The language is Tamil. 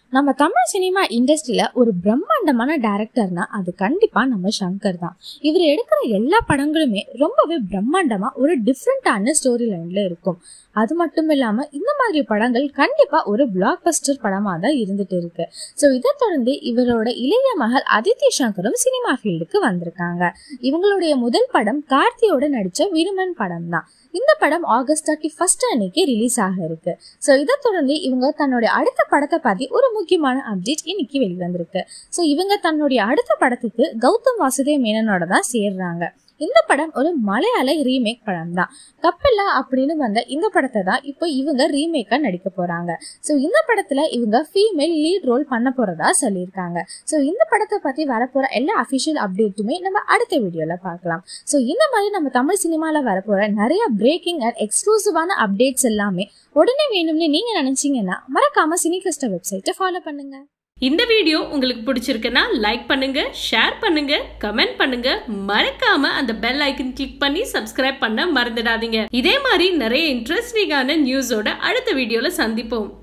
நம்ம தமிழ் சினிமா இண்டஸ்ட்ரியில ஒரு பிரம்மாண்டமான டைரக்டர்னா அது கண்டிப்பா நம்ம சங்கர் தான் இவர் எடுக்கிற எல்லா படங்களுமே ரொம்பவே பிரம்மாண்டமா ஒரு டிஃப்ரெண்டான ஸ்டோரி லைன்ல இருக்கும் அது மட்டும் இல்லாம இந்த மாதிரி படங்கள் கண்டிப்பா ஒரு பிளாக் பஸ்டர் படமா தான் இருந்துட்டு இருக்கு ஸோ இதை தொடர்ந்து இவரோட இளைய மகள் அதித்தி சங்கரும் சினிமா ஃபீல்டுக்கு வந்திருக்காங்க இவங்களுடைய முதல் படம் கார்த்தியோட நடிச்ச விருமன் படம் தான் இந்த படம் ஆகஸ்ட் தேர்ட்டி ஃபர்ஸ்ட் அன்னைக்கு ரிலீஸ் ஆக இருக்கு ஸோ இதை தொடர்ந்து இவங்க தன்னுடைய அடுத்த படத்தை பத்தி ஒரு முக்கியமான அப்டேட் இன்னைக்கு வெளிவந்திருக்கு ஸோ இவங்க தன்னுடைய அடுத்த படத்துக்கு கௌதம் வாசுதேவ் மேனனோட தான் சேர்றாங்க இந்த படம் ஒரு மலையாள ரீமேக் படம் தான் கப்பலா அப்படின்னு வந்த இந்த படத்தை தான் இப்போ இவங்க ரீமேக்கா நடிக்க போறாங்க ஸோ இந்த படத்துல இவங்க ஃபீமேல் லீட் ரோல் பண்ண போறதா சொல்லியிருக்காங்க ஸோ இந்த படத்தை பத்தி வரப்போற எல்லா அஃபிஷியல் அப்டேட்டுமே நம்ம அடுத்த வீடியோல பார்க்கலாம் ஸோ இந்த மாதிரி நம்ம தமிழ் சினிமால வரப்போற நிறைய பிரேக்கிங் அண்ட் எக்ஸ்க்ளூசிவான அப்டேட்ஸ் எல்லாமே உடனே வேணும்னு நீங்க நினைச்சீங்கன்னா மறக்காம சினிகிறிஸ்ட வெப்சைட்டை ஃபாலோ பண்ணுங்க இந்த வீடியோ உங்களுக்கு பிடிச்சிருக்குன்னா லைக் பண்ணுங்க ஷேர் பண்ணுங்க கமெண்ட் பண்ணுங்க மறக்காம அந்த பெல் ஐக்கன் கிளிக் பண்ணி சப்ஸ்கிரைப் பண்ண மறந்துடாதீங்க இதே மாதிரி நிறைய இன்ட்ரெஸ்டிங்கான நியூஸோட அடுத்த வீடியோல சந்திப்போம்